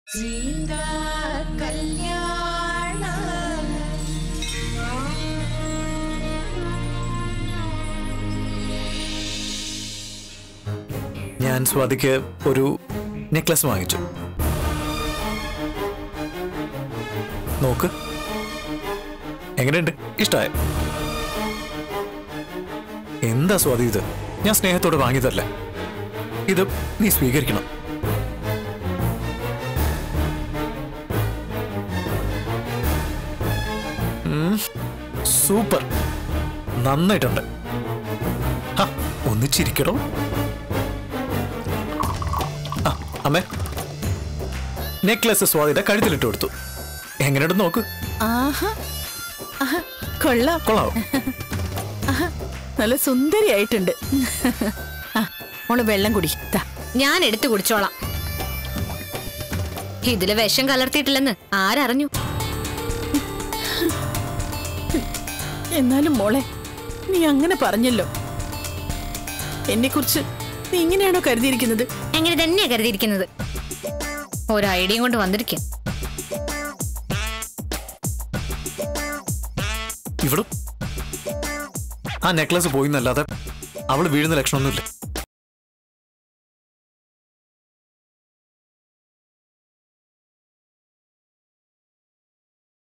സീതാ കല്യാണ ഞാൻ സ്വാതിക്ക് ഒരു നെക്ലസ് വാങ്ങിച്ചു നോക്ക് എങ്ങനെയുണ്ട് ഇഷ്ടമായ എന്താ സ്വാതി ഇത് ഞാൻ സ്നേഹത്തോടെ വാങ്ങിയതല്ലേ ഇത് നീ സ്വീകരിക്കണം ഉം, സൂപ്പർ നന്നായിട്ടുണ്ട് ആ, ഒന്ന് ചിരിക്കടോ ആ, അമ്മേ നെക്ലസ് സ്വാതിയുടെ കഴുത്തിലിട്ട് കൊടുത്തു എങ്ങനെയുണ്ട് നോക്ക് ആഹാ ആഹാ, കൊള്ളാം കൊള്ളാവോ നല്ല സുന്ദരിയായിട്ടുണ്ട് ആ മോള് വെള്ളം കുടി ദാ. ഞാൻ എടുത്തു കുടിച്ചോളാം ഇതില് വിഷം കലർത്തിയിട്ടില്ലെന്ന് ആരറിഞ്ഞു എന്നാലും മോളെ നീ അങ്ങനെ പറഞ്ഞല്ലോ എന്നെ കുറിച്ച് നീ ഇങ്ങനെയാണോ കരുതിയിരിക്കുന്നത് എങ്ങനെ തന്നെയാ കരുതിയിരിക്കുന്നത് ഒരു ഐഡിയയും കൊണ്ട് വന്നിരിക്കും ഇവിടെ ആ നെക്ലസ് പോയിന്നല്ലാതെ അവള് വീഴുന്ന ലക്ഷണമൊന്നുമില്ല